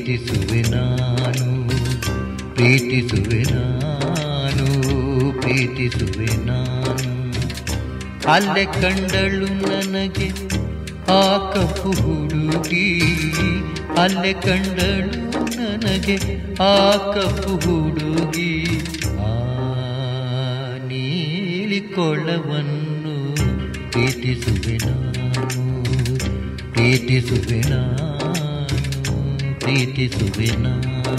ಪ್ರೀತಿಸುವೆ ನಾನು ಪ್ರೀತಿಸುವೆ ನಾನು ಪ್ರೀತಿಸುವೆ ನಾನು ಅಲ್ಲೇ ಕಂಡಳು ನನಗೆ ಆ ಕಪ್ಪು ಹುಡುಗಿ ಅಲ್ಲೇ ಕಂಡಳು ನನಗೆ ಆ ಕಪ್ಪು ಹುಡುಗಿ ಆ ನೀಲಿಕೊಳ್ಳವನ್ನು ಪ್ರೀತಿಸುವೆ ನಾನು ಪ್ರೀತಿಸುವೆ ನಾನು ಪ್ರೀತಿಸುವೆ ನಾನು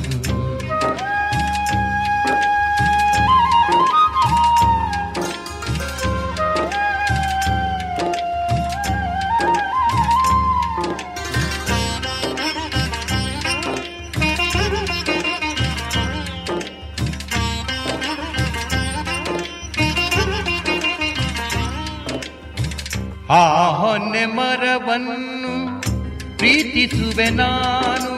ಆ ಹೊನ್ನೆ ಮರವನ್ನು ಪ್ರೀತಿಸುವೆ ನಾನು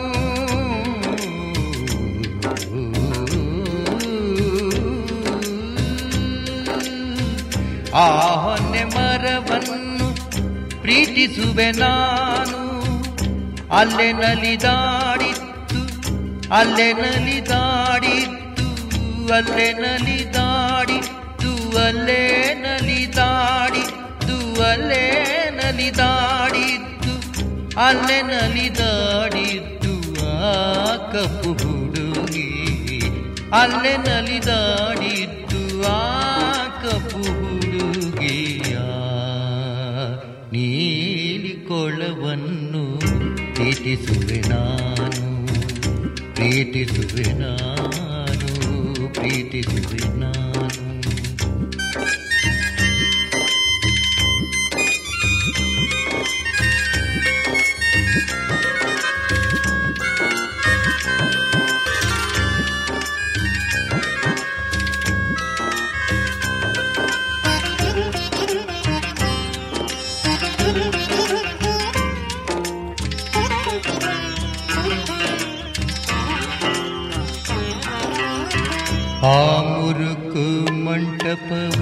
ಆ ಹೊನ್ನೆ ಮರವನ್ನು ಪ್ರೀತಿಸುವೆ ನಾನು ಅಲ್ಲೇ ನಲಿದಾಡಿತ್ತು ಅಲ್ಲೇ ನಲಿದಾಡಿತ್ತು ಅಲ್ಲೇ ನಲಿದಾಡಿತ್ತು ಅಲ್ಲೇ ನಲಿದಾಡಿತ್ತು ಅಲ್ಲೇ ನಲಿದಾಡಿತ್ತು ಅಲ್ಲೇ ನಲಿದಾಡಿತ್ತು ಆ ಕಪ್ಪು ಹುಡುಗಿ ಅಲ್ಲೇ ನಲಿದಾಡಿತ್ತು ಆ ಕಪ್ಪು ಹುಡುಗಿಯ ನೀಲಿಕೊಳವನ್ನು ಪ್ರೀತಿಸುವೆ ನಾನು ಪ್ರೀತಿಸುವೆ ನಾನು ಪ್ರೀತಿಸುವೆ ನಾನು ಆ ಮುರುಕು ಮಂಟಪವ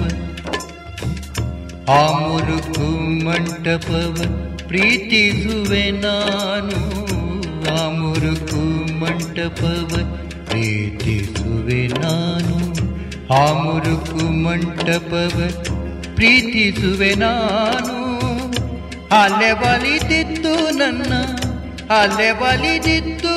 ಆ ಮುರುಕು ಮಂಟಪವ ಪ್ರೀತಿಸುವೆ ನಾನು ಆ ಮುರುಕು ಮಂಟಪವ ಪ್ರೀತಿಸುವೆ ನಾನು ಆ ಮುರುಕು ಮಂಟಪವ ಪ್ರೀತಿಸುವೆ ನಾನು ಅಲೆ ಬಲಿದಿತ್ತು ನನ್ನ ಅಲೆ ಬಲಿದಿತ್ತು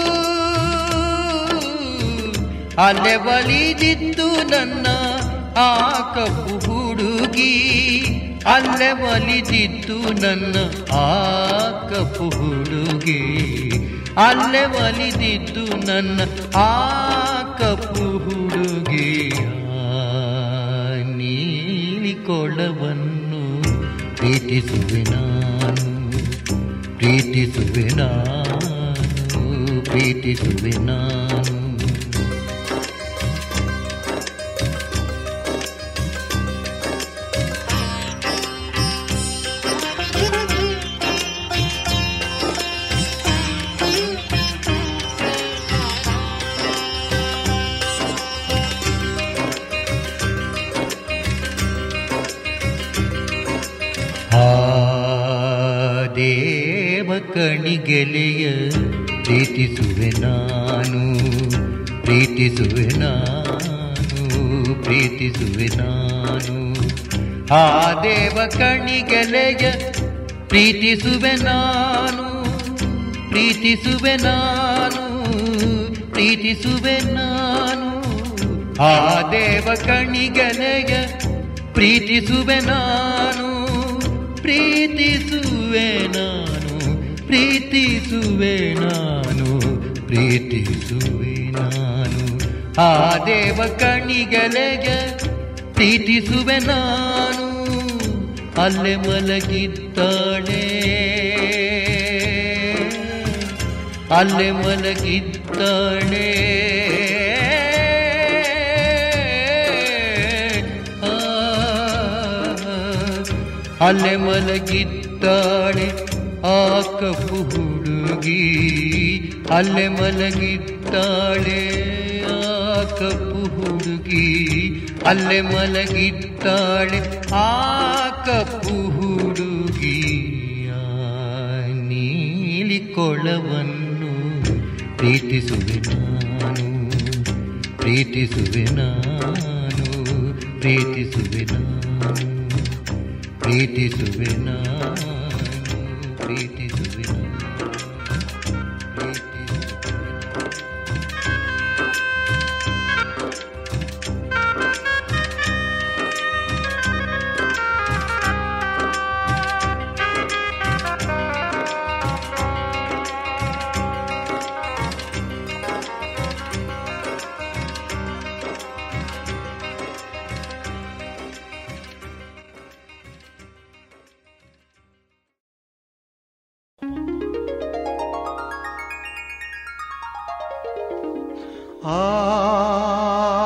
ಅಲೆ ಬಲಿದಿತ್ತು ನನ್ನ ಆ ಕಪ್ಪು ಹುಡುಗಿ ಅಲ್ಲೇ ಒಲಿದಿತ್ತು ನನ್ನ ಆ ಕಪ್ಪು ಹುಡುಗಿ ಅಲ್ಲೇ ಒಲಿದಿತ್ತು ನನ್ನ ಆ ಕಪ್ಪು ಹುಡುಗಿಯ ನೀಲಿಕೊಳವನ್ನು ಪ್ರೀತಿಸುವೆ ನಾನು ಪ್ರೀತಿಸುವೆ ನಾನು ಪ್ರೀತಿಸುವೆ ನಾನು ಆ ದೇವ ಕಣಿಗೆಲೆಯ ಪ್ರೀತಿಸುವೆ ನಾನು ಪ್ರೀತಿಸುವೆ ನಾನು ಪ್ರೀತಿಸುವೆ ನಾನು ಆ ದೇವ ಕಣಿಗೆಲೆಯ ಪ್ರೀತಿಸುವೆ ನಾನು ಪ್ರೀತಿಸುವೆ ನಾನು ಪ್ರೀತಿಸುವೆ ನಾನು ಆ ದೇವ ಕಣಿಗೆಲೆಯ ಪ್ರೀತಿಸುವೆ ನಾನು ಪ್ರೀತಿಸುವೆ ನಾನು ಪ್ರೀತಿಸುವೆ ನಾನು ಪ್ರೀತಿಸುವೆ ನಾನು ಆ ದೇವ ಕಣಿಗಲೆಗೆ ಪ್ರೀತಿಸುವೆ ನಾನು ಅಲ್ಲೇ ಮಲಗಿದ್ದಾಳೆ ಅಲ್ಲೇ ಮಲಗಿದ್ದಾಳೆ ಆ, ಅಲ್ಲೇ ಮಲಗಿದ್ದಾಳೆ ಆ ಕಪ್ಪು ಹುಡುಗಿ ಅಲ್ಲೇ ಮಲಗಿದ್ದಾಳೆ ಆ ಕಪ್ಪು ಹುಡುಗಿ ಅಲ್ಲೇ ಮಲಗಿದ್ದಾಳೆ ಆ ಕಪ್ಪು ಹುಡುಗಿಯ ನೀಲಿ ಕೊಳವನ್ನು ಪ್ರೀತಿಸುವೆ ನಾನು ಪ್ರೀತಿಸುವೆ ನಾನು ಪ್ರೀತಿಸುವೆ ನಾನು ಪ್ರೀತಿಸುವೆ ನಾನು ಪ್ರೀತಿಸುವೆ ನಾನು ಪ್ರೀತಿಸುವೆ ಆ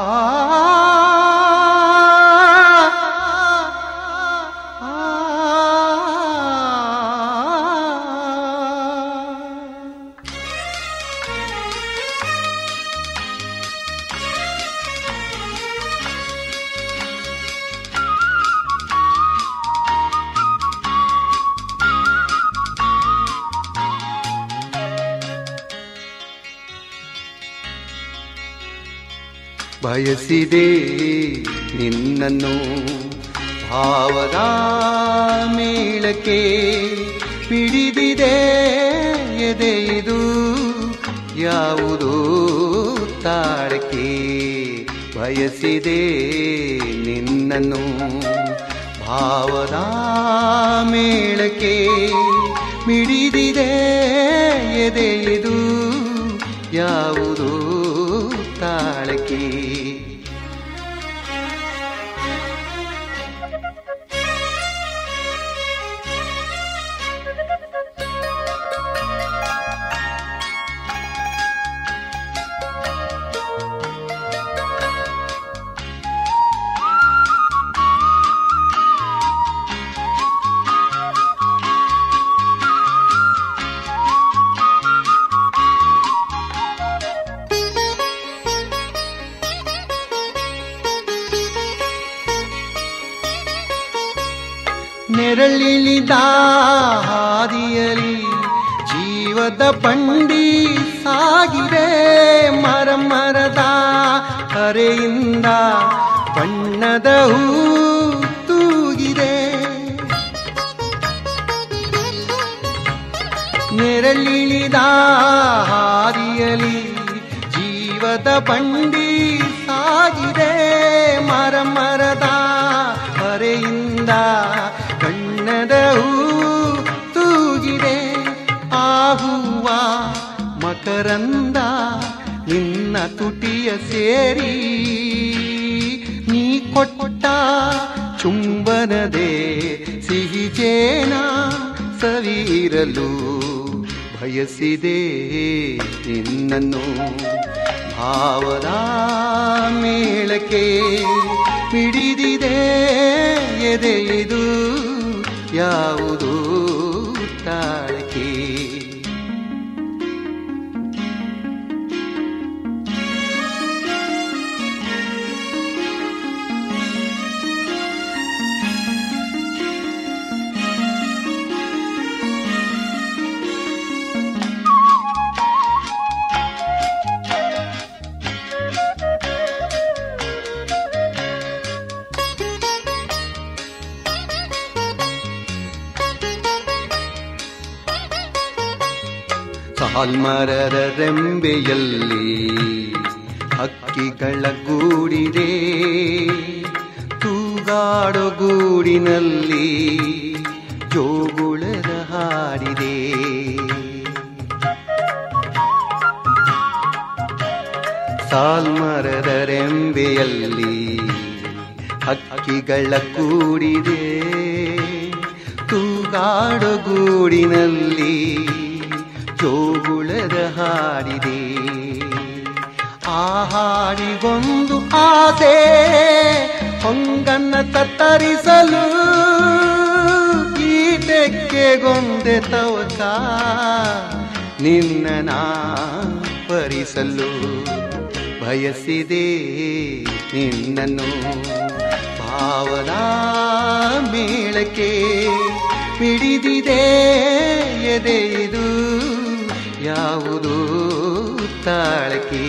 ಬಯಸಿದೆ ನಿನ್ನನ್ನು ಭಾವದ ಮೇಳಕ್ಕೆ ಪಿಡಿದಿದೆ ಎದೆಯಿದು ಯಾವುದು ತಾಳಕ್ಕೆ ಬಯಸಿದೆ ನಿನ್ನನ್ನು ಭಾವದ ಮೇಳಕ್ಕೆ ಮಿಡಿದಿದೆ ಎದೆಯಿದು ಯಾವುದು ತಾಳಕ್ಕೆ ನೆರಳಿಲಿದ ಹಾದಿಯಲಿ ಜೀವದ ಬಂಡಿ ಸಾಗಿದೆ ಮರ ಮರದ ಕರೆಯಿಂದ ಬಣ್ಣದ ಹೂ ತೂಗಿದೆ ನೆರಳಿಳಿದ ಹಾದಿಯಲಿ ಜೀವದ ಬಂಡಿ ಸಾಗಿದೆ ಮರ ಮರದ ಹೊರೆಯಿಂದ ಕಣ್ಣದ ಹೂ ತೂಗಿದೆ ಆ ಹೂವ ಮಕರಂದ ನಿನ್ನ ತುಟಿಯ ಸೇರಿ ನೀ ಕೊಟ್ಟ ಚುಂಬನದೆ ಸಿಹಿ ಜೇನ ಸವಿರಲು ಬಯಸಿದೆ ನಿನ್ನನ್ನು ಭಾವದ ಮೇಳಕ್ಕೆ ಪಿಡಿದಿದೆ ಎದೆಯಿದು ಯಾವುದು ತಾಳಕ್ಕೆ ಸಾಲ್ಮರದ ರೆಂಬೆಯಲ್ಲಿ ಹಕ್ಕಿಗಳ ಗೂಡಿದೆ ತೂಗಾಡೋ ಗೂಡಿನಲ್ಲಿ ಜೋಗುಳದ ಹಾಡಿದೆ ಸಾಲ್ಮರದ ರೆಂಬೆಯಲ್ಲಿ ಹಕ್ಕಿಗಳ ಕೂಡಿದೆ ತೂಗಾಡೋ ಗೂಡಿನಲ್ಲಿ ಜೋಗುಳದ ಹಾಡಿದೆ ಆ ಹಾಡಿಗೊಂದು ಆಸೆ ಹೊಂಗನ್ನ ತತ್ತರಿಸಲು ಈ ತೆಕ್ಕೆಗೊಂದೆ ತವಕ ನಿನ್ನ ನಾ ಪರಿಸಲು ಬಯಸಿದೆ ನಿನ್ನನ್ನು ಭಾವನ ಮೇಳಕ್ಕೆ ಪಿಡಿದಿದೆ ಎದೆಯಿದು ಯಾವುದು ತಾಳಕಿ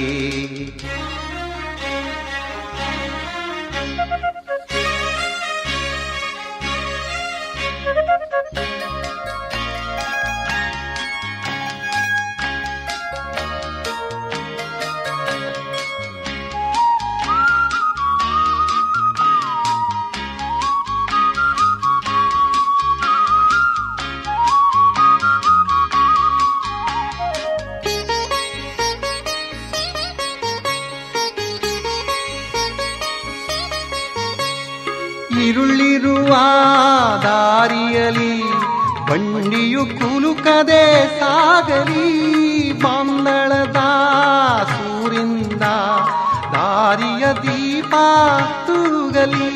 ಇರುಳಿರುವ ದಾರಿಯಲಿ ಬಂಡಿಯು ಕುಲುಕದೆ ಸಾಗಲಿ ಬಂದಳದ ಸೂರಿಂದ ದಾರಿಯ ದೀಪ ತೂಗಲಿ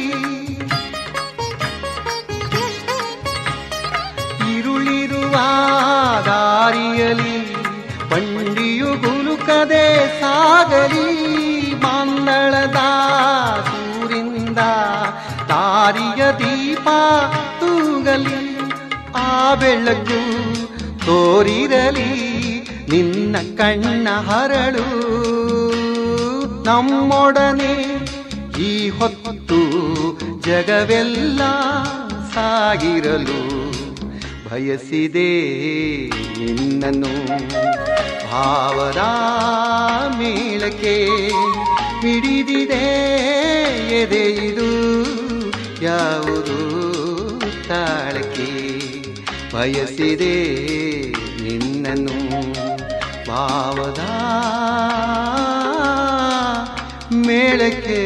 ಇರುಳಿರುವ ದಾರಿಯಲಿ ಬಂಡಿಯು ಗುಲುಕದೆ ಸಾಗಲಿ ಮಂದಳದ ಸೂರಿಂದ ದಾರಿಯ ದೀಪ ತೂಗಲಿ ಆ ಬೆಳಕು ತೋರಿರಲಿ ನಿನ್ನ ಕಣ್ಣ ಹರಳು ನಮ್ಮೊಡನೆ ಈ ಹೊತ್ತು ಜಗವೆಲ್ಲ ಸಾಗಿರಲು ಬಯಸಿದೆ ನಿನ್ನನ್ನು ಭಾವದ ಮೇಳಕ್ಕೆ ಮಿಡಿದಿದೆ ಎದೆ ಇದು ಯಾವುದು ತಾಳಕ್ಕೆ ಬಯಸಿದೆ ನಿನ್ನನ್ನು ಭಾವದ ಮೇಳಕ್ಕೆ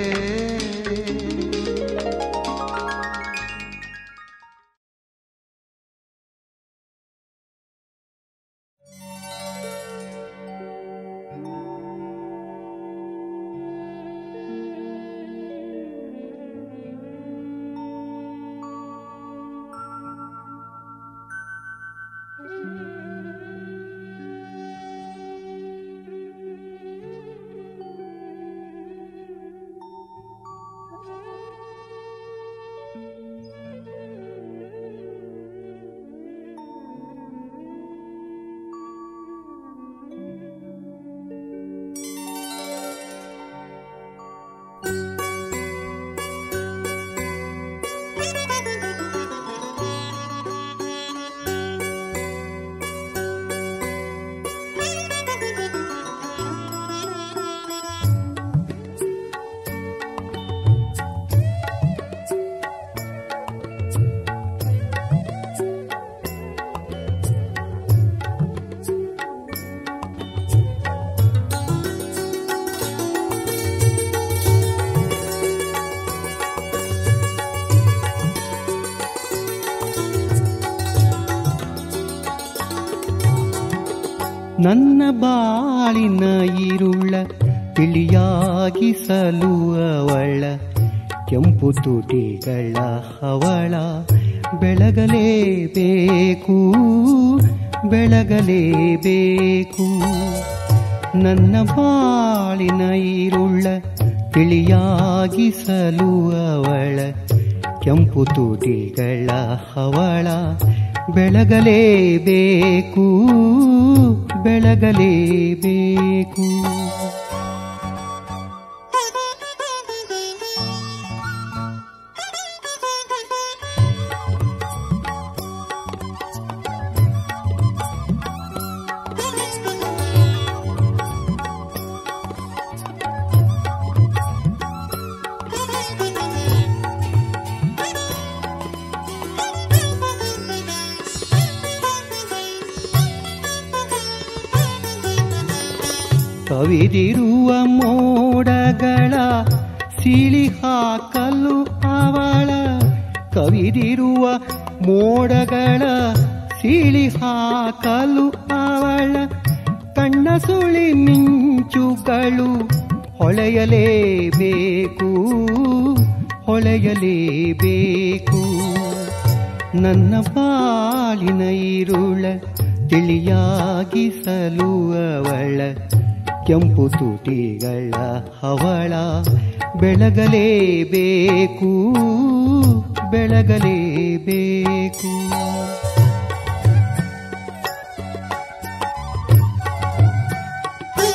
ನನ್ನ ಬಾಳಿನ ಇರುಳ ತಿಳಿಯಾಗಿಸಲು ಅವಳ ಕೆಂಪು ತುಟಿಗಳ ಹವಳ ಬೆಳಗಲೇಬೇಕು ಬೆಳಗಲೇಬೇಕು ನನ್ನ ಬಾಳಿನ ಇರುಳ ತಿಳಿಯಾಗಿಸಲು ಅವಳ ಕೆಂಪು ತುಟಿಗಳ ಹವಳ ಬೆಳಗಲೇಬೇಕು ಬೆಳಗಲೇಬೇಕು ಕವಿದಿರುವ ಮೋಡಗಳ ಸಿಳಿ ಹಾಕಲು ಅವಳ ಕವಿದಿರುವ ಮೋಡಗಳ ಸಿಳಿ ಹಾಕಲು ಅವಳ ಕಣ್ಣ ಸುಳಿ ಮಿಂಚುಗಳು ಹೊಳೆಯಲೇಬೇಕು ಹೊಳೆಯಲೇಬೇಕು ನನ್ನ ಬಾಳಿನ ಇರುಳ ತಿಳಿಯಾಗಿಸಲು ಅವಳ ಕೆಂಪು ತುಟಿಗಳ ಹವಳ ಬೆಳಗಲೇಬೇಕು ಬೆಳಗಲೇಬೇಕು Thank you.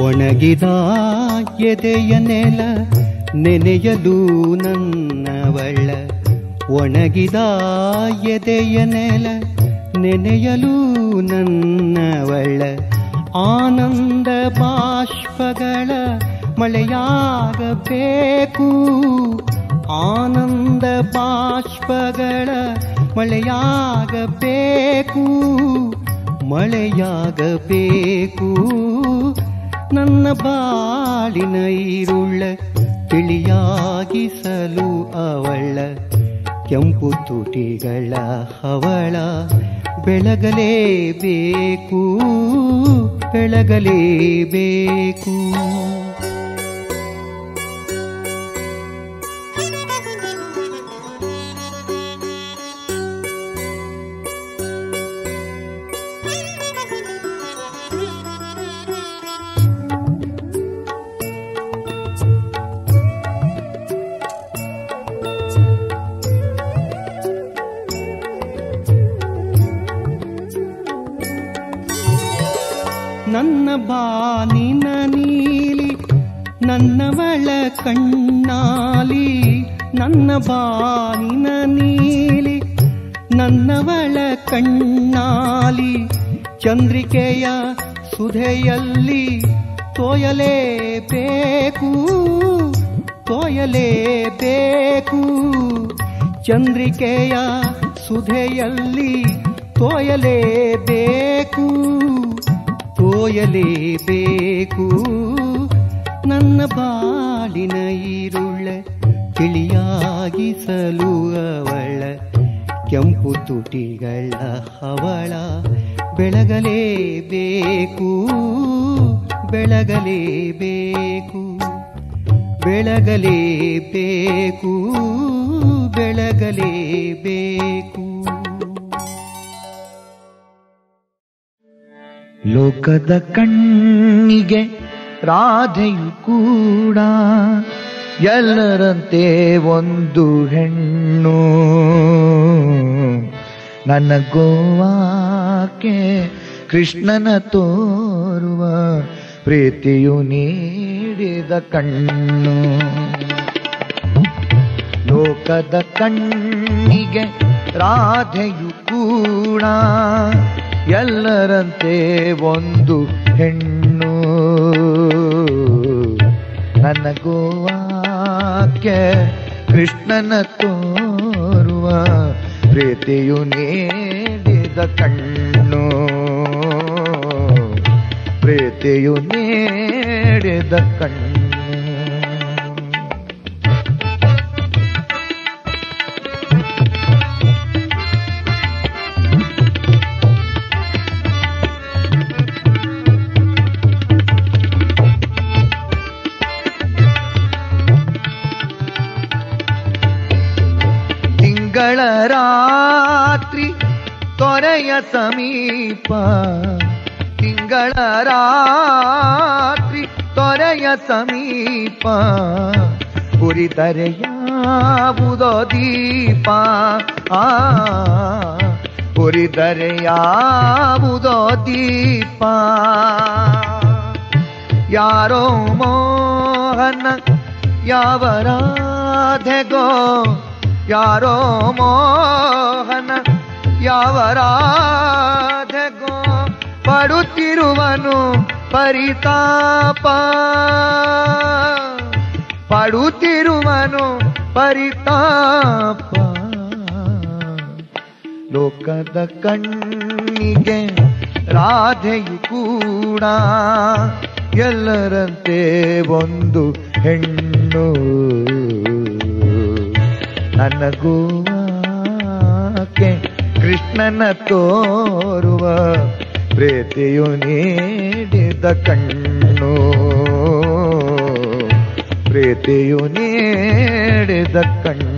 ಒಣಗಿದ ಎದೆಯ ನೆಲ ನೆನೆಯಲು ನನ್ನವಳ ಒಣಗಿದ ಎದೆಯ ನೆಲ ನೆನೆಯಲು ನನ್ನವಳ ಆನಂದ ಬಾಷ್ಪಗಳ ಮಳೆಯಾಗಬೇಕು ಆನಂದ ಬಾಷ್ಪಗಳ ಮಳೆಯಾಗಬೇಕು ಮಳೆಯಾಗಬೇಕು ನನ್ನ ಬಾಳಿನ ಈರುಳ್ಳ ತಿಳಿಯಾಗಿಸಲು ಅವಳ ಕೆಂಪು ತುಟಿಗಳ ಹವಳ ಬೆಳಗಲೇಬೇಕು ಬೆಳಗಲೇಬೇಕು ನನ್ನ ಬಾನಿನ ನೀಲಿ ನನ್ನವಳ ಕಣ್ಣಾಲಿ ನನ್ನ ಬಾನಿನ ನೀಲಿ ನನ್ನವಳ ಕಣ್ಣಾಲಿ ಚಂದ್ರಿಕೆಯ ಸುಧೆಯಲ್ಲಿ ತೋಯಲೇಬೇಕು ತೋಯಲೇಬೇಕು ಚಂದ್ರಿಕೆಯ ಸುಧೆಯಲ್ಲಿ ತೋಯಲೇಬೇಕು ತೋಯಲೇಬೇಕು ನನ್ನ ಬಾಳಿನ ಈರುಳ್ಳ ತಿಳಿಯಾಗಿಸಲು ಅವಳ ಕೆಂಪು ತುಟಿಗಳ ಹವಳ ಬೆಳಗಲೇಬೇಕು ಬೆಳಗಲೇಬೇಕು ಬೆಳಗಲೇಬೇಕು ಬೆಳಗಲೇಬೇಕು ಲೋಕದ ಕಣ್ಣಿಗೆ ರಾಧೆಯು ಕೂಡ ಎಲ್ಲರಂತೆ ಒಂದು ಹೆಣ್ಣು ನನ್ನ ಗೋವಾಕ್ಕೆ ಕೃಷ್ಣನ ತೋರುವ ಪ್ರೀತಿಯು ನೀಡಿದ ಕಣ್ಣು ಲೋಕದ ಕಣ್ಣಿಗೆ ರಾಧೆಯು ಕೂಡ ಎಲ್ಲರಂತೆ ಒಂದು ಹೆಣ್ಣು ನನ್ನ ಗೋವಾಕ್ಕೆ ಕೃಷ್ಣನ ತೋರುವ ಪ್ರೀತಿಯು ನೀಡಿದ ಕಣ್ಣು ಪ್ರೀತಿಯು ನೀಡಿದ ಕಣ್ಣು ತಿಂಗಳ ರಾತ್ರಿ ತೊರೆಯ ಸಮೀಪ ತಿಂಗಳ ರಾತ್ರಿ ತೊರೆಯ ಸಮೀಪ ಉರಿದರೆ ಯಾವುದೋ ದೀಪ ಆ ಉರಿದರೆ ಯಾವುದೋ ದೀಪ ಯಾರೋ ಮೋಹನ ಯಾವ ರಾಧೆಗೋ ಯಾರೋ ಮೋಹನ ಯಾವ ರಾಧೆಗೋ ಪಡುತ್ತಿರುವನು ಪರಿತಾಪ ಪಡುತ್ತಿರುವನು ಪರಿತಾಪ ಲೋಕದ ಕಣ್ಣಿಗೆ ರಾಧೆಯು ಕೂಡ ಎಲ್ಲರಂತೆ ಒಂದು ಹೆಣ್ಣು ನನ್ನ ಗೋವಾಕ್ಕೆ ಕೃಷ್ಣನ ತೋರುವ ಪ್ರೀತಿಯು ನೀಡಿದ ಕಣ್ಣು ಪ್ರೀತಿಯು ನೀಡಿದ ಕಣ್ಣು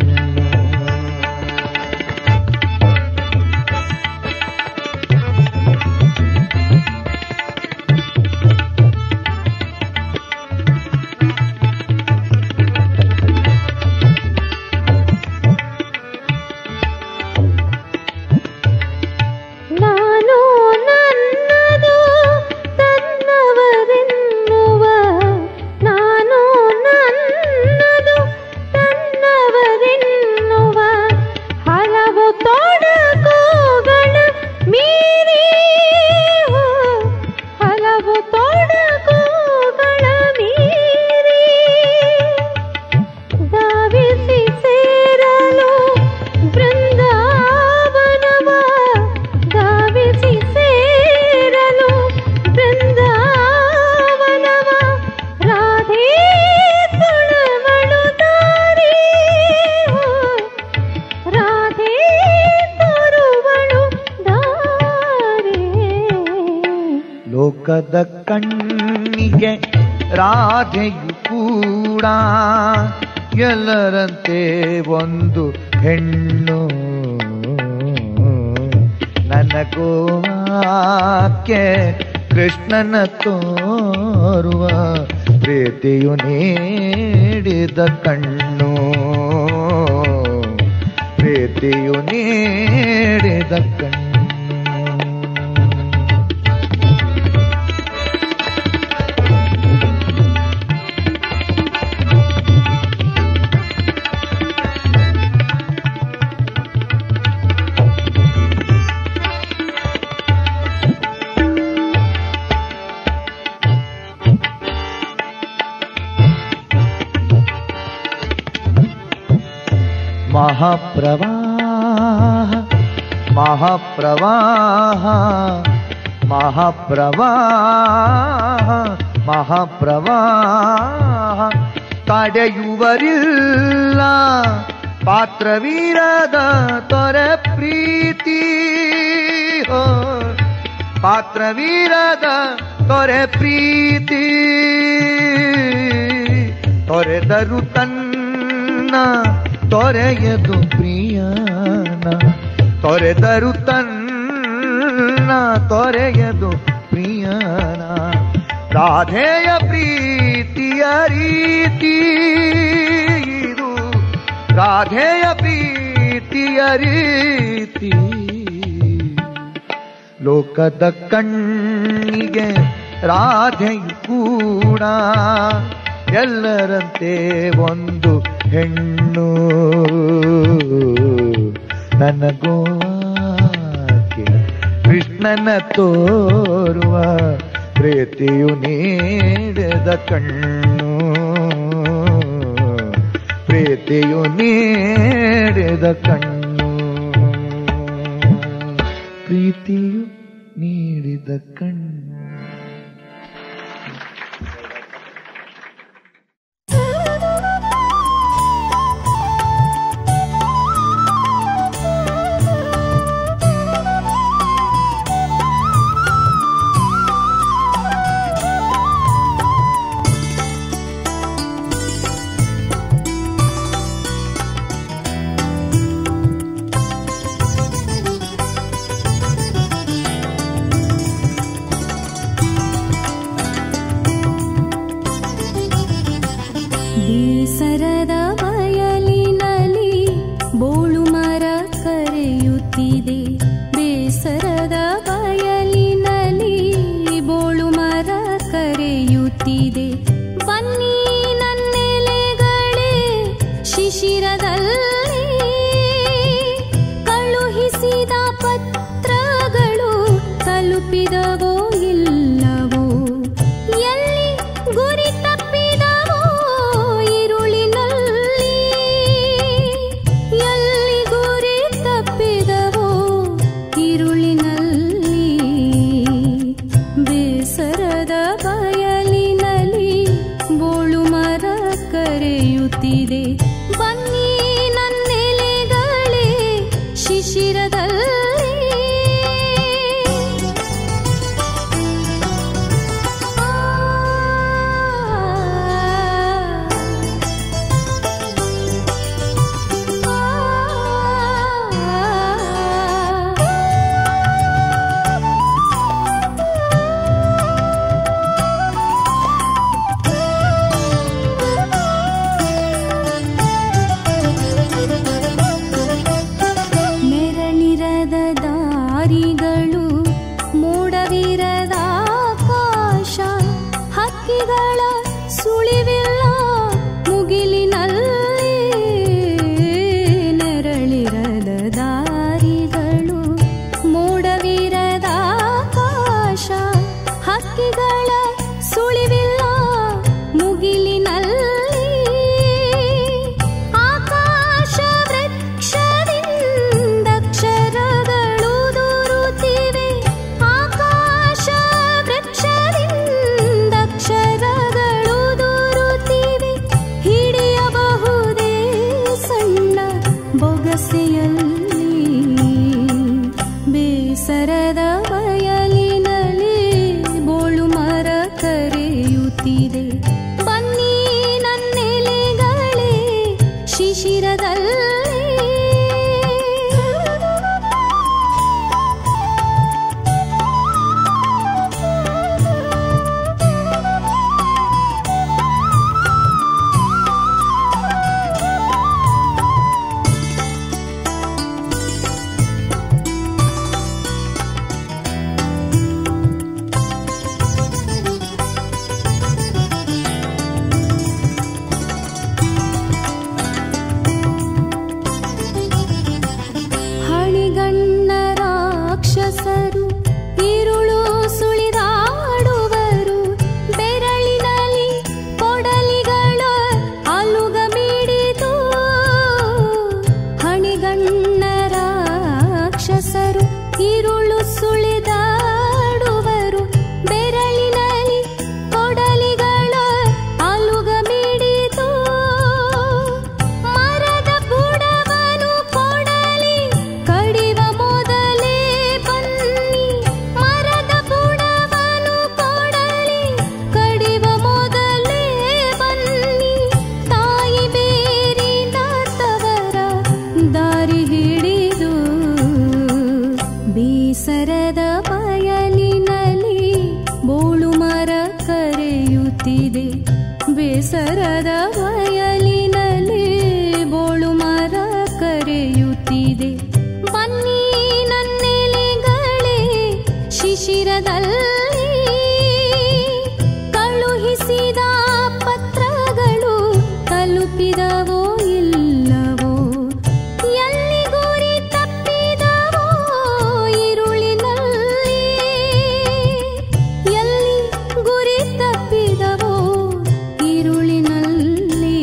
ನಾನು ನನ್ನದು ತನ್ನವರೆನ್ನುವ ಲೋಕದ ಕಣ್ಣಿಗೆ ರಾಧೆಯು ಕೂಡ ಎಲ್ಲರಂತೆ ಒಂದು ಹೆಣ್ಣು ನನಗೋ ಆಕೆ ಕೃಷ್ಣನ ತೋರುವ ಪ್ರೀತಿಯು ನೀಡಿದ ಕಣ್ಣು ಪ್ರೀತಿಯು ನೀಡಿದ ಕಣ್ಣು महाप्रवाह महाप्रवाह महाप्रवाह महाप्रवाह ತಡೆಯುವರಿಲ್ಲ ಪಾತ್ರವೀರದ ತೊರೆ ಪ್ರೀತಿ ಹೋ ಪಾತ್ರವೀರದ ತೊರೆ ಪ್ರೀತಿ ತೊರೆದರು ತನ್ನ ತೊರೆಯದು ಪ್ರಿಯನ ತೊರೆದರು ತನ್ನ ತೊರೆಯದು ಪ್ರಿಯನ ರಾಧೆಯ ಪ್ರೀತಿಯ ರೀತಿ ಇದು ರಾಧೆಯ ಪ್ರೀತಿಯ ರೀತಿ ಲೋಕದ ಕಣ್ಣಿಗೆ ರಾಧೆಯು ಕೂಡ ಎಲ್ಲರಂತೆ ಒಂದು ಹೆಣ್ಣು ನನಗೋಕೆ ಕೃಷ್ಣನ ತೋರುವ ಪ್ರೀತಿಯು ನೀಡಿದ ಕಣ್ಣು ಪ್ರೀತಿಯು ನೀಡಿದ ಕಣ್ಣು ಪ್ರೀತಿಯು ನೀಡಿದ ಕಣ್ಣು ಬೇಸರದ ಬಯಲಿನಲ್ಲಿ ಬೋಳು ಮರ ಕರೆಯುತ್ತಿದೆ ಬನ್ನಿ ನನ್ನೆಲೆಗಳೇ ಶಿಶಿರದಲ್ಲಿ ಕಳುಹಿಸಿದ ಪತ್ರಗಳು ತಲುಪಿದವೋ ಇಲ್ಲವೋ ಎಲ್ಲಿ ಗುರಿ ತಪ್ಪಿದವೋ ഇരുളിನಲ್ಲಿ ಎಲ್ಲಿ ಗುರಿ ತಪ್ಪಿದವೋ ഇരുളിನಲ್ಲಿ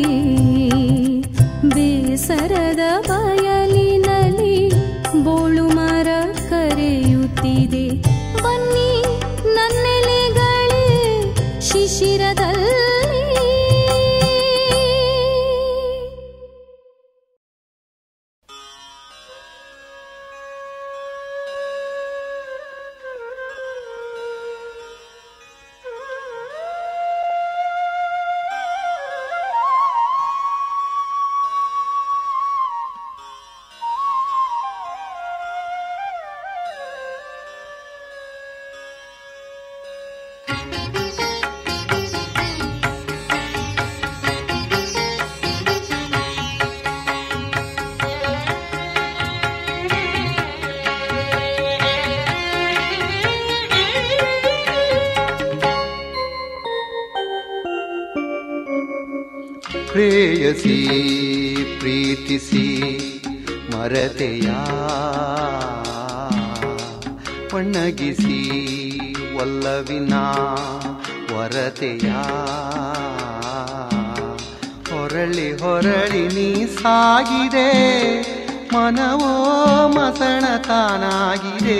ಬೇಸರದ ಬಯಲಿನಲ್ಲಿ ಬೋಳು ಮರ ಕರೆಯುತ್ತಿದೆ ಬನ್ನಿ ನನ್ನೆಲೆಗಳೇ ಶಿಶಿರದಲ್ಲಿ ಪ್ರೇಯಸಿ ಪ್ರೀತಿಸಿ ಮರತೆಯ ಒಣ್ಣಗಿಸಿ ಒಲ್ಲವಿನ ವರತೆಯ ಹೊರಳಿ ಹೊರಳಿ ನೀ ಸಾಗಿದೆ ಮನವೋ ಮಸಣ ತಾನಾಗಿದೆ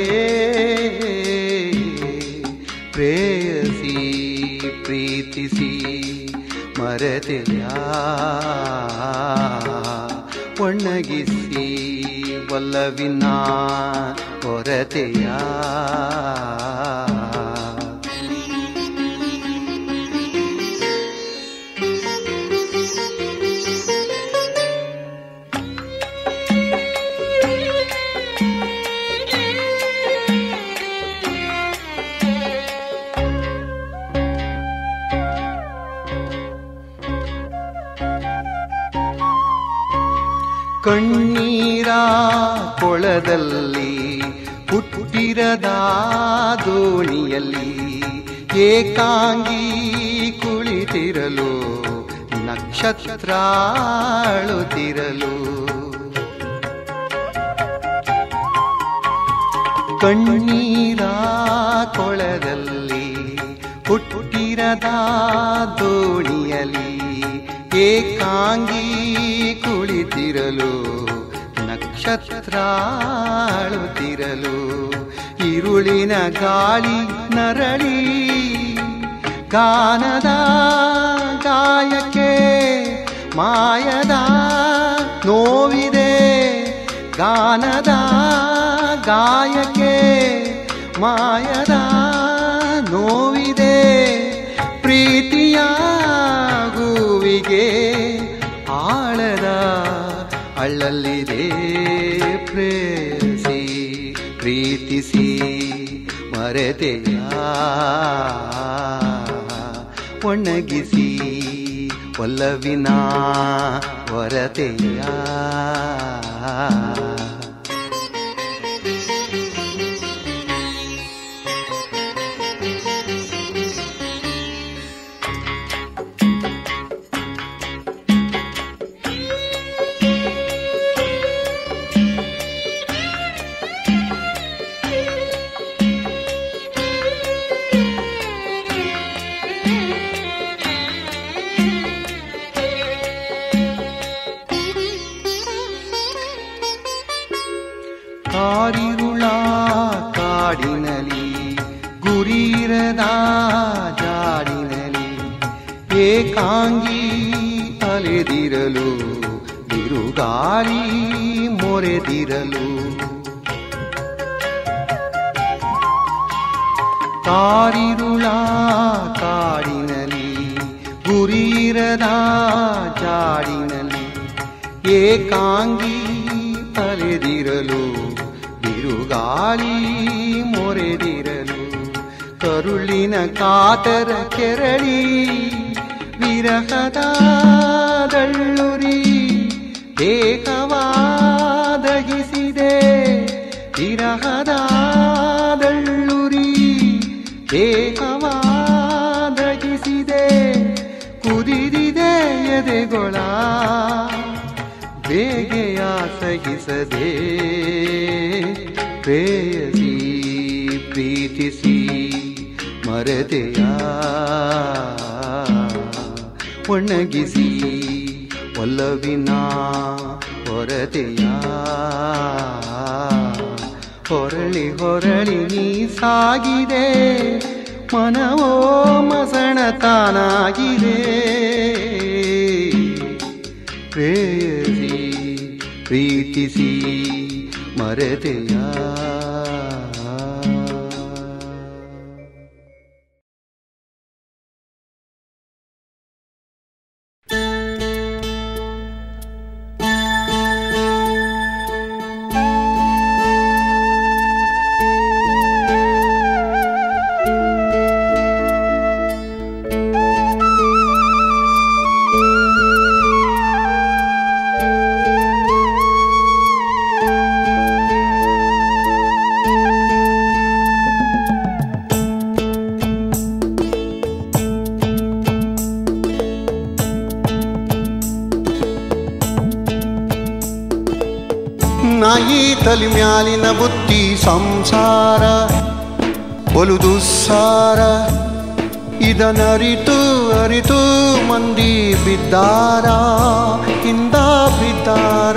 ಪ್ರೇಯಸಿ ಪ್ರೀತಿಸಿ ಮರೆತೆಯ ಒಣ್ಣಗಿಸಿ ಒಲ್ಲವಿನ ಹೊರತೆಯ ಕಣ್ಣೀರ ಕೊಳದಲ್ಲಿ ಹುಟ್ಟಿರದ ದೋಣಿಯಲ್ಲಿ ಏಕಾಂಗಿ ಕುಳಿತಿರಲು ನಕ್ಷತ್ರಾಳುತ್ತಿರಲು ಕಣ್ಣೀರ ಕೊಳದಲ್ಲಿ ಹುಟ್ಟಿರದ ದೋಣಿಯಲ್ಲಿ ಏಕಾಂಗಿ ಕುಳಿತಿರಲು ನಕ್ಷತ್ರಾಳುತ್ತಿರಲು ഇരുളിನ ಗಾಳಿ ನರಳಿ ಗಾನದ ಗಾಯಕ್ಕೆ ಮಾಯದ ನೋವಿದೆ ಗಾನದ ಗಾಯಕ್ಕೆ ಮಾಯದ ನೋವಿದೆ ಪ್ರೀತಿಯ ಗೂವಿಗೆ ಆಳದ ಅಳ್ಳಲ್ಲಿದೆ ಪ್ರೇಯಸಿ ಪ್ರೀತಿಸಿ ಮರೆತೆಯ ಒಣಗಿಸಿ ಒಲ್ಲವಿನ ಹೊರತೆಯ ಕಾರಿರುಳ ಕಾಡಿನಲಿ ಗುರಿರದ ಜಾಡಿನಲಿ ಏಕಾಂಗಿ ಅಲೆದಿರಲು ಬಿರುಗಾಳಿ ಮೊರೆದಿರಲು ಕಾರಿರುಳ ಕಾಡಿನಲಿ ಗುರಿರದ ಜಾಡಿನಲಿ ಏಕಾಂಗಿ ಅಲೆದಿರಲು ಬಿರುಗಾಳಿ ಮೊರೆದಿರಲು ಕರುಳಿನ ಕಾತರ ಕೆರಳಿ ವಿರಹದ ದಳ್ಳುರಿ ದೇಹವಾದಹಿಸಿದೆ ವಿರಹದ ದಳ್ಳುರಿ ದೇಹವಾದಹಿಸಿದೆ ಕುದಿದಿದೆ ಎದೆಗೊಳ ಬೇಗೆಯ ಸಹಿಸದೆ ಪ್ರೇಯಸಿ ಪ್ರೀತಿಸಿ ಮರತೆಯ ಒಣಗಿಸಿ ಒಲ್ಲವಿನ ಹೊರತೆಯ ಹೊರಳಿ ಹೊರಳಿ ನೀ ಸಾಗಿದೆ ಮನವೋ ಮಸಣತಾನಾಗಿದೆ ಪ್ರೇಯಸಿ ಪ್ರೀತಿಸಿ ಮರೆತೆಯ ನಾಯಿ ತಲಿ ಮ್ಯಾಲಿನ ಬುದ್ಧಿ ಸಂಸಾರ ಬಲು ದುಸ್ಸಾರ ಇದನರಿತು ಅರಿತು ಮಂದಿ ಬಿದ್ದಾರ ಹಿಂದ ಬಿದ್ದಾರ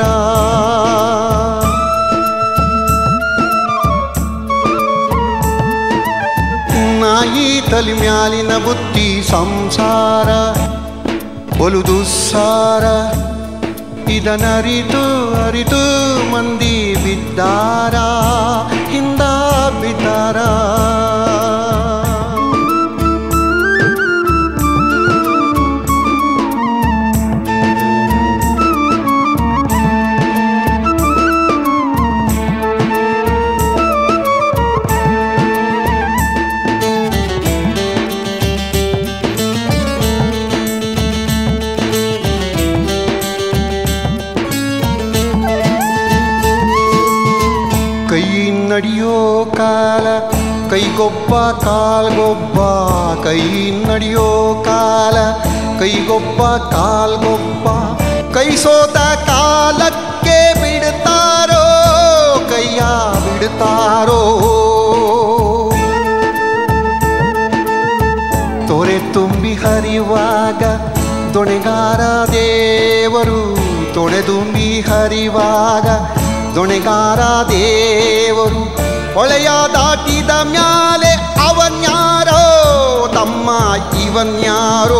ನಾಯಿ ತಲಿ ಮ್ಯಾಲಿನ ಬುದ್ಧಿ ಸಂಸಾರ ಬಲು ದುಸ್ಸಾರ ಇದನರಿತು ಅರಿತು ಮಂದಿ ಬಿದ್ದಾರ ಹಿಂದ ಬಿದ್ದಾರ ಕೈ ನಡೆಯೋ ಕಾಲ ಕೈಗೊಬ್ಬ ಕಾಲ್ಗೊಬ್ಬ ಕೈ ನಡೆಯೋ ಕಾಲ ಕೈಗೊಬ್ಬ ಕಾಲ್ಗೊಬ್ಬ ಕೈ ಸೋತ ಕಾಲಕ್ಕೆ ಬಿಡ್ತಾರೋ ಕೈಯ ಬಿಡ್ತಾರೋ ತೊರೆ ತುಂಬಿ ಹರಿವಾಗ ದೊಣೆಗಾರ ದೇವರು ತೊಡೆ ತುಂಬಿ ಹರಿವಾಗ ದೊಣೆಗಾರ ದೇವರು ಹೊಳೆಯ ದಾಟಿದ ಮ್ಯಾಲೆ ಅವನ್ಯಾರೋ ತಮ್ಮ ಇವನ್ಯಾರೋ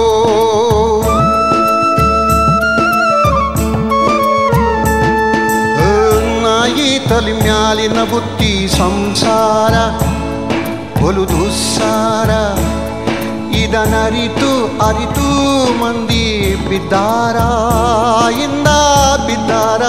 ನಾಯಿ ತಲೆ ಮ್ಯಾಲಿನ ಬುದ್ಧಿ ಸಂಸಾರ ಬಲು ದುಸ್ಸಾರ ಇದನರಿತು ಅರಿತು ಮಂದಿ ಬಿದ್ದಾರ ಇಂದ ಬಿದ್ದಾರ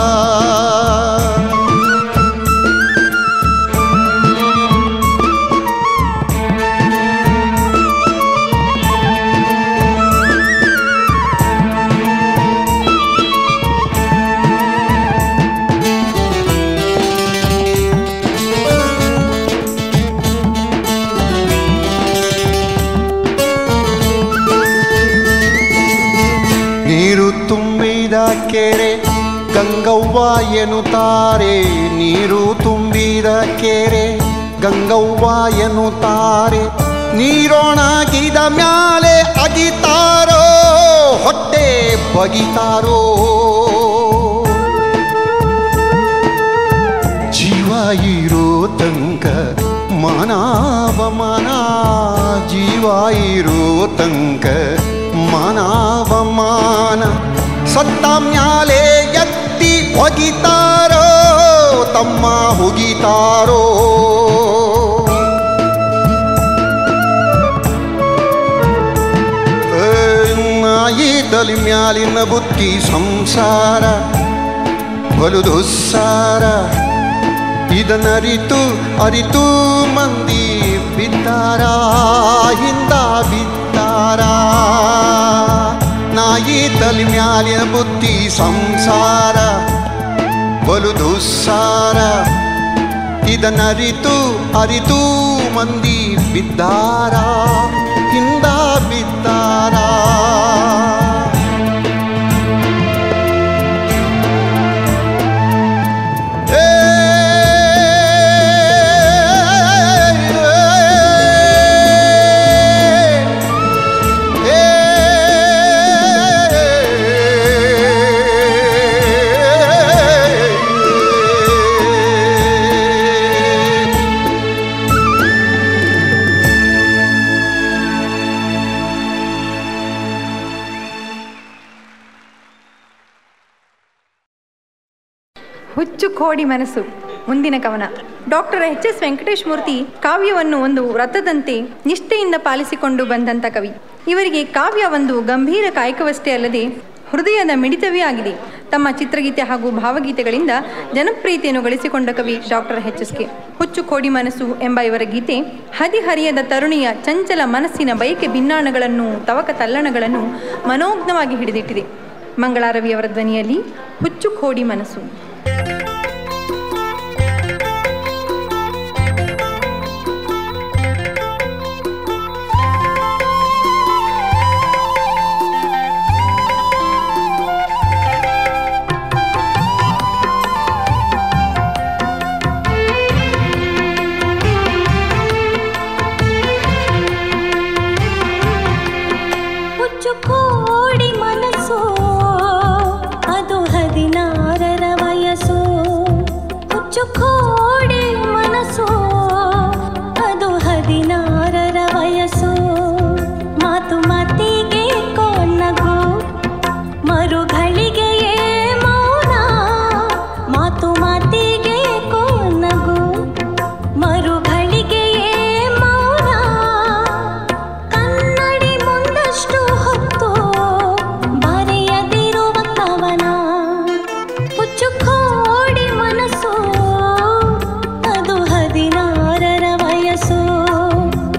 ನೀರು ತುಂಬಿದ ಕೆರೆ ಗಂಗವ್ವ ಎನ್ನುತ್ತಾರೆ ನೀರು ತುಂಬಿದ ಕೆರೆ ಗಂಗವ್ವ ಎನ್ನುತ್ತಾರೆ ನೀರೊಣಗಿದ ಮ್ಯಾಲೆ ಅಗಿತಾರೋ ಹೊಟ್ಟೆ ಬಗಿತಾರೋ ಜೀವ ಇರೋ ತನಕ ಮಾನವಮಾನ ಜೀವ ಇರೋ ತನಕ ಮಾನವಮಾನ ಸತ್ತ ಮ್ಯಾಲೆ ಎತ್ತಿ ಹೊಗಿತಾರೋ ತಮ್ಮ ಹುಗಿತಾರೋ ಏ, ನಾಯಿ ತಲೆ ಮ್ಯಾಲಿನ ಬುದ್ಧಿ ಸಂಸಾರ ಬಲು ದುಸ್ಸಾರ ಇದನ್ನರಿತು ಅರಿತು ಮಂದಿ ಬಿದ್ದಾರ ಹಿಂದ ಬಿದ್ದಾರ ನಾಯಿತಲಿ ಮ್ಯಾಲಿನ ಬುದ್ಧಿ ಸಂಸಾರ ಬಲು ದುಸ್ಸಾರ ಇದನ್ನರಿತು ಅರಿತು ಮಂದಿ ಬಿದ್ದಾರ ಹಿಂದ ಬಿದ್ದಾರ ಏ, ಏ, ಹುಚ್ಚು ಕೋಡಿ ಮನಸ್ಸು ಮುಂದಿನ ಕವನ doctor H S Venkatesh Murthy ಕಾವ್ಯವನ್ನು ಒಂದು ವ್ರತದಂತೆ ನಿಷ್ಠೆಯಿಂದ ಪಾಲಿಸಿಕೊಂಡು ಬಂದಂಥ ಕವಿ ಇವರಿಗೆ ಕಾವ್ಯ ಒಂದು ಗಂಭೀರ ಕಾಯಕವಷ್ಟೇ ಅಲ್ಲದೆ ಹೃದಯದ ಮಿಡಿತವೇ ಆಗಿದೆ ತಮ್ಮ ಚಿತ್ರಗೀತೆ ಹಾಗೂ ಭಾವಗೀತೆಗಳಿಂದ ಜನಪ್ರಿಯತೆಯನ್ನು ಗಳಿಸಿಕೊಂಡ ಕವಿ ಡಾಕ್ಟರ್ ಎಚ್ ಎಸ್ ಕೆ ಹುಚ್ಚು ಕೋಡಿ ಮನಸ್ಸು ಎಂಬ ಇವರ ಗೀತೆ ಹದಿಹರಿಯದ ತರುಣಿಯ ಚಂಚಲ ಮನಸ್ಸಿನ ಬಯಕೆ ಭಿನ್ನಾಣಗಳನ್ನು ತವಕ ತಲ್ಲಣಗಳನ್ನು ಮನೋಜ್ಞವಾಗಿ ಹಿಡಿದಿಟ್ಟಿದೆ ಮಂಗಳಾರವಿಯವರ ಧ್ವನಿಯಲ್ಲಿ ಹುಚ್ಚು ಕೋಡಿ ಮನಸ್ಸು ಹುಚ್ಚು ಕೋಡಿ ಮನಸ್ಸು ಅದು ಹದಿನಾರರ ವಯಸ್ಸು ಹುಚ್ಚು ಕೋಡಿ ಮನಸ್ಸು ಅದು ಹದಿನಾರರ ವಯಸ್ಸು ಮಾತು ಮಾತಿಗೆ ಕೊನ್ನಗು ಮರುಗಳಿಗೆಯೇ ಮೌನ ಮಾತು ಮಾತಿಗೆ ಕೊನ್ನಗು ಮರುಗಳಿಗೆಯೇ ಮೌನ ಕನ್ನಡಿ ಮುಂದಷ್ಟು ಹೊತ್ತು ಬರೆಯದಿರುವ ಕವನ ಹುಚ್ಚು ಕೋಡಿ ಮನಸ್ಸು ಅದು ಹದಿನಾರರ ವಯಸ್ಸು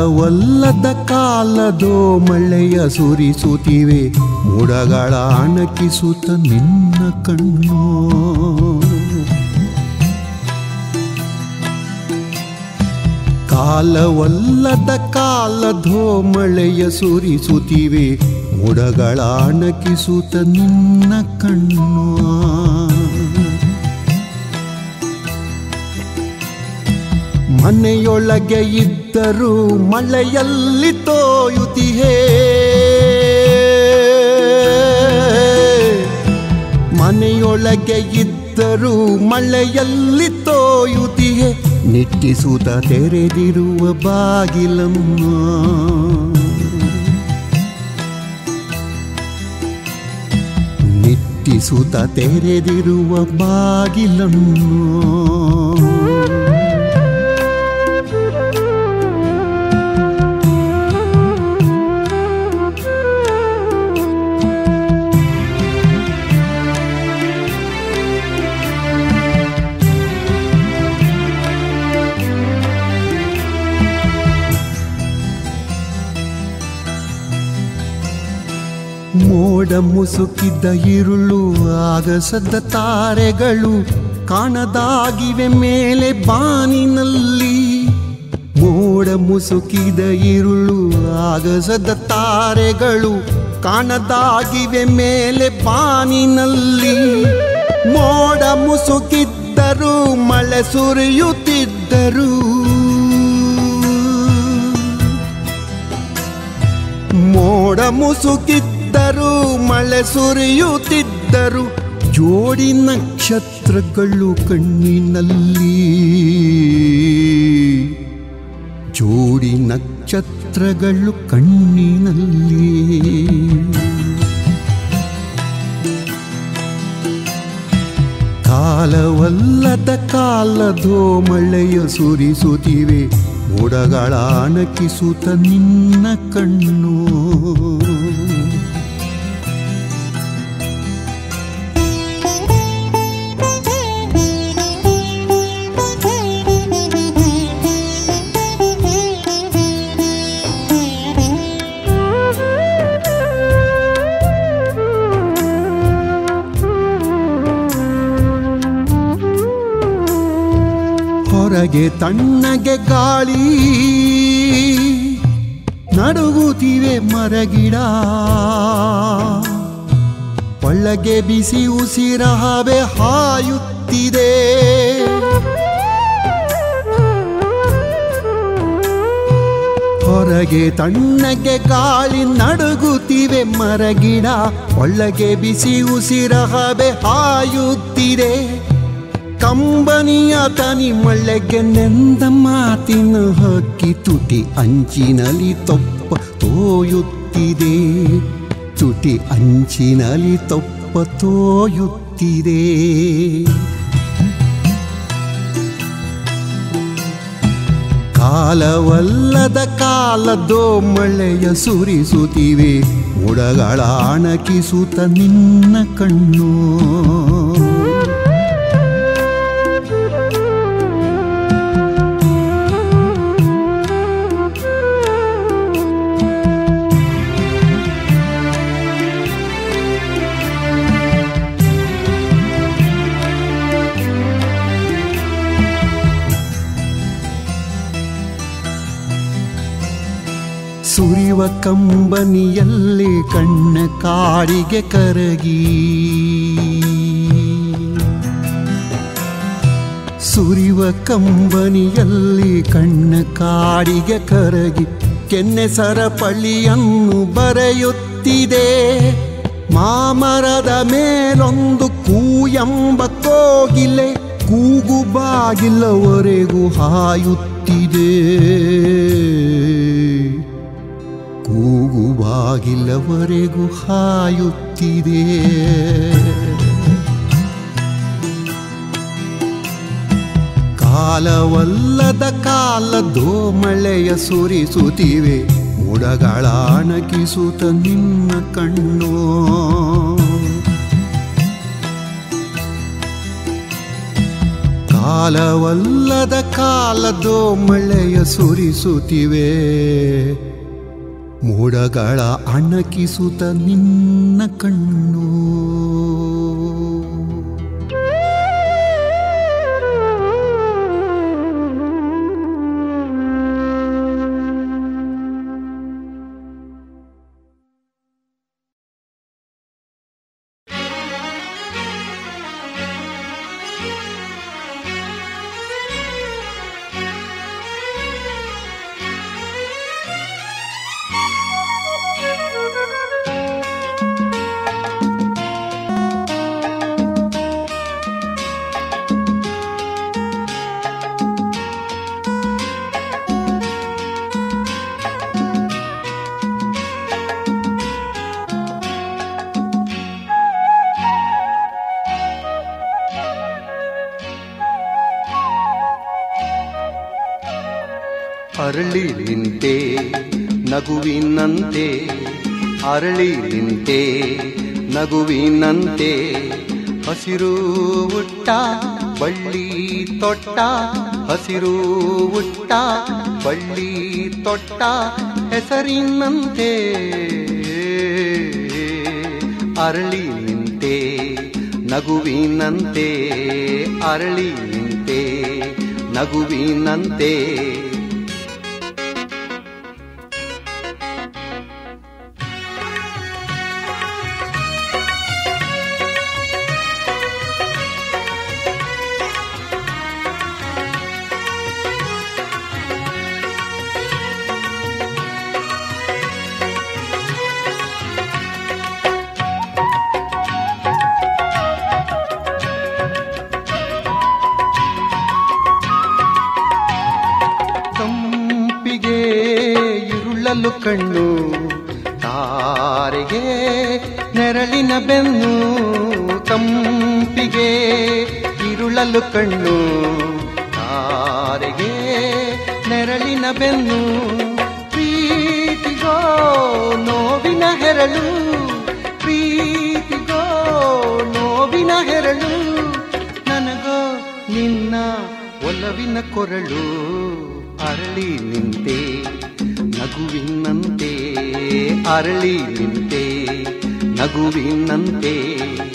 ಕಾಲವಲ್ಲದ ಕಾಲದೋ ಮಳೆಯ ಸುರಿಸುತ್ತಿವೆ ಮೋಡಗಳ ಅಣಕಿಸುತ್ತ ನಿನ್ನ ಕಣ್ಣು ಕಾಲವಲ್ಲದ ಕಾಲದೋ ಮಳೆಯ ಸುರಿಸುತ್ತಿವೆ ಮೋಡಗಳ ಅಣಕಿಸುತ್ತ ನಿನ್ನ ಕಣ್ಣು ಮನೆಯೊಳಗೆ ಇದ್ದರೂ ಮಳೆಯಲ್ಲಿ ತೋಯುತಿಹೇ ಮನೆಯೊಳಗೆ ಇದ್ದರೂ ಮಳೆಯಲ್ಲಿ ತೋಯುತಿಹೆ ನಿಟ್ಟಿಸುತ್ತ ತೆರೆದಿರುವ ಬಾಗಿಲನ್ನು ನಿಟ್ಟಿಸುತ್ತ ತೆರೆದಿರುವ ಬಾಗಿಲನ್ನು ಮೋಡ ಮುಸುಕಿದ್ದ ಇರುಳು ಆಗಸದ ತಾರೆಗಳು ಕಾಣದಾಗಿವೆ ಮೇಲೆ ಬಾನಿನಲ್ಲಿ ಮೋಡ ಮುಸುಕಿದ ಇರುಳು ಆಗಸದ ತಾರೆಗಳು ಕಾಣದಾಗಿವೆ ಮೇಲೆ ಬಾನಿನಲ್ಲಿ ಮೋಡ ಮುಸುಕಿದ್ದರು ಮಳೆ ಸುರಿಯುತ್ತಿದ್ದರು ಮೋಡ ಮುಸುಕಿದ್ದರು ಮಳೆ ಸುರಿಯುತ್ತಿದ್ದರು ಜೋಡಿ ನಕ್ಷತ್ರಗಳು ಕಣ್ಣಿನಲ್ಲಿ ಜೋಡಿ ನಕ್ಷತ್ರಗಳು ಕಣ್ಣಿನಲ್ಲಿ ಕಾಲವಲ್ಲದ ಕಾಲದೋ ಮಳೆಯ ಸುರಿಸುತ್ತಿವೆ ಮೋಡಗಳ ಅಣಕಿಸುತ್ತ ನಿನ್ನ ಕಣ್ಣು ಹೊರಗೆ ತಣ್ಣಗೆ ಗಾಳಿ ನಡುಗುತ್ತಿವೆ ಮರಗಿಡ ಒಳಗೆ ಬಿಸಿ ಉಸಿರ ಹವೆ ಹಾಯುತ್ತಿದೆ ಹೊರಗೆ ತಣ್ಣಗೆ ಗಾಳಿ ನಡುಗುತ್ತಿವೆ ಮರಗಿಡ ಒಳಗೆ ಬಿಸಿ ಉಸಿರ ಹವೆ ಹಾಯುತ್ತಿದೆ ಕಂಬನಿಯ ತನಿ ಮಳೆಗೆ ನೆಂದ ಮಾತಿನ ಹಕ್ಕಿ ತುಟಿ ಅಂಚಿನಲ್ಲಿ ತೊಪ್ಪ ತೋಯುತ್ತಿದೆ ತುಟಿ ಅಂಚಿನಲ್ಲಿ ತೊಪ್ಪ ತೋಯುತ್ತಿದೆ ಕಾಲವಲ್ಲದ ಕಾಲದೋ ಮಳೆಯ ಸುರಿಸುತ್ತಿವೆ ಮುಡಗಳ ಅಣಕಿಸುತ್ತ ನಿನ್ನ ಕಣ್ಣು ಸುರಿವ ಕಂಬನಿಯಲ್ಲಿ ಕಣ್ಣ ಕಾಡಿಗೆ ಕರಗಿ ಸುರಿವ ಕಂಬನಿಯಲ್ಲಿ ಕಣ್ಣ ಕಾಡಿಗೆ ಕರಗಿ ಕೆನ್ನೆ ಸರಪಳಿಯನ್ನು ಬರೆಯುತ್ತಿದೆ ಮಾಮರದ ಮೇಲೊಂದು ಕೂಯಂಬ ಕೋಗಿಲೆ ಕೂಗು ಬಾಗಿಲವರೆಗೂ ಹಾಯುತ್ತಿದೆ ಕೂಗು ಬಾಗಿಲವರೆಗೂ ಹಾಯುತ್ತಿದೆ ಕಾಲವಲ್ಲದ ಕಾಲದೋ ಮಳೆಯ ಸುರಿಸುತ್ತಿವೆ ಮುಡಗಳ ಅಣಕಿಸುತ್ತ ನಿನ್ನ ಕಣ್ಣು ಕಾಲವಲ್ಲದ ಕಾಲದೋ ಮಳೆಯ ಸುರಿಸುತ್ತಿವೆ ಮೋಡಗಳ ಅಣಕಿಸುತ್ತ ನಿನ್ನ ಕಣ್ಣು ಅರಳಿ ನಿಂತೆ ನಗುವಿನಂತೆ ಅರಳಿ ನಿಂತೆ ನಗುವಿನಂತೆ ಹಸಿರು ಉಟ್ಟ ಬಳ್ಳಿ ತೊಟ್ಟ ಹಸಿರು ಉಟ್ಟ ಬಳ್ಳಿ ತೊಟ್ಟ ಹೆಸರಿನಂತೆ ಅರಳಿ ನಿಂತೆ ನಗುವಿನಂತೆ ಅರಳಿ ನಿಂತೆ ನಗುವಿನಂತೆ ತಂಪಿಗೆ ಇರುಳಲು ಕಣ್ಣು ತಾರೆಗೆ ನೆರಳಿನ ಬೆನ್ನು ತಂಪಿಗೆ ಇರುಳಲು ಕಣ್ಣು ತಾರೆಗೆ ನೆರಳಿನ ಬೆನ್ನು ಪ್ರೀತಿಗೋ ನೋವಿನ ಹೆರಳು ಪ್ರೀತಿಗೋ ನೋವಿನ ಹೆರಳು ನನಗೋ ನಿನ್ನ ಒಲವಿನ ಕೊರಳು ಅರಳಿ ನಿಂತೆ ನಗುವಿನಂತೆ ಅರಳಿ ನಿಂತೆ ನಗುವಿನಂತೆ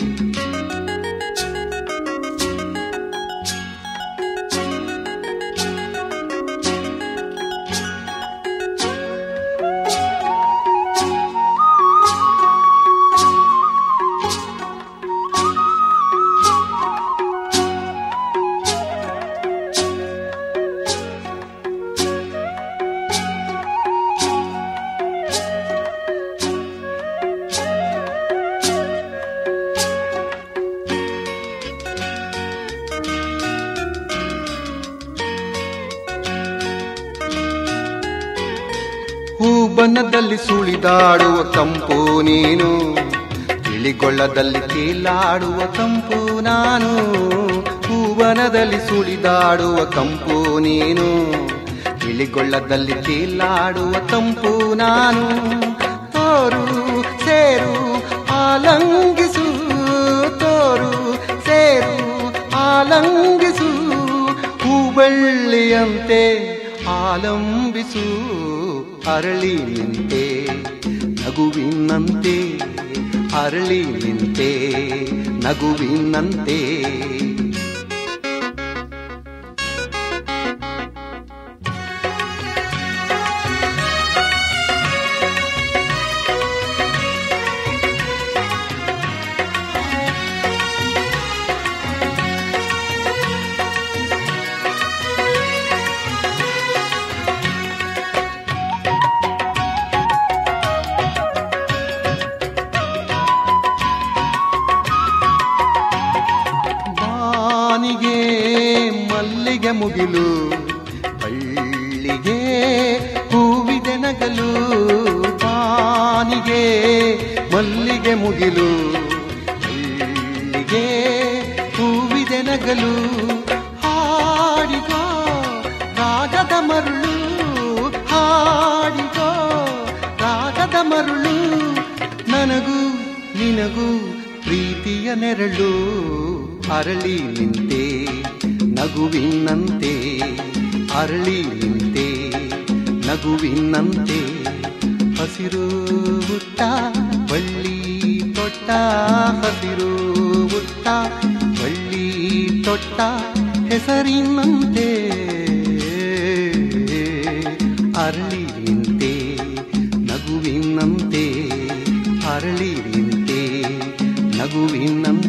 ಹೂಬನದಲ್ಲಿ ಸುಳಿದಾಡುವ ಕಂಪು ನೀನು ತಿಳಿಗೊಳ್ಳದಲ್ಲಿ ತೇಲಾಡುವ ಕಂಪು ನಾನು ಹೂವನದಲ್ಲಿ ಸುಳಿದಾಡುವ ಕಂಪು ನೀನು ತಿಳಿಗೊಳ್ಳದಲ್ಲಿ ತೇಲಾಡುವ ಕಂಪು ನಾನು ತೋರು ಸೇರು ಆಲಂಗಿಸು ತೋರು ಸೇರು ಆಲಂಗಿಸು ಹೂಬಳ್ಳಿಯಂತೆ ಆಲಂಬಿಸು ಅರಳಿ ನಿಂತೆ ನಗುವಿನಂತೆ ಅರಳಿ ನಿಂತೆ ನಗುವಿನಂತೆ ಬಾನಿಗೆ ಮಲ್ಲಿಗೆ ಮುಗಿಲು ಬಳ್ಳಿಗೆ ಹೂವಿದೆ ನಗಲು ಬಾನಿಗೆ ಮಲ್ಲಿಗೆ ಮುಗಿಲು ಬಳ್ಳಿಗೆ ಹೂವಿದೆ ನಗಲು ಹಾಡಿಗೋ ರಾಗದ ಮರುಳು ಹಾಡಿಗೋ ರಾಗದ ಮರುಳು ನನಗೂ ನಿನಗೂ ಪ್ರೀತಿಯ ನೆರಳು ಅರಳಿ ನಿಂತೆ ನಗುವಿನಂತೆ ಅರಳಿ ನಿಂತೆ ನಗುವಿನಂತೆ ಹಸಿರು ಹುಟ್ಟ ಬಳ್ಳಿ ತೊಟ್ಟ ಹಸಿರು ಹುಟ್ಟ ಬಳ್ಳಿ ತೊಟ್ಟ ಹೆಸರಿನಂತೆ ಅರಳಿ ನಿಂತೆ ನಗುವಿನಂತೆ ಅರಳಿ ನಿಂತೆ ನಗುವಿನಂತೆ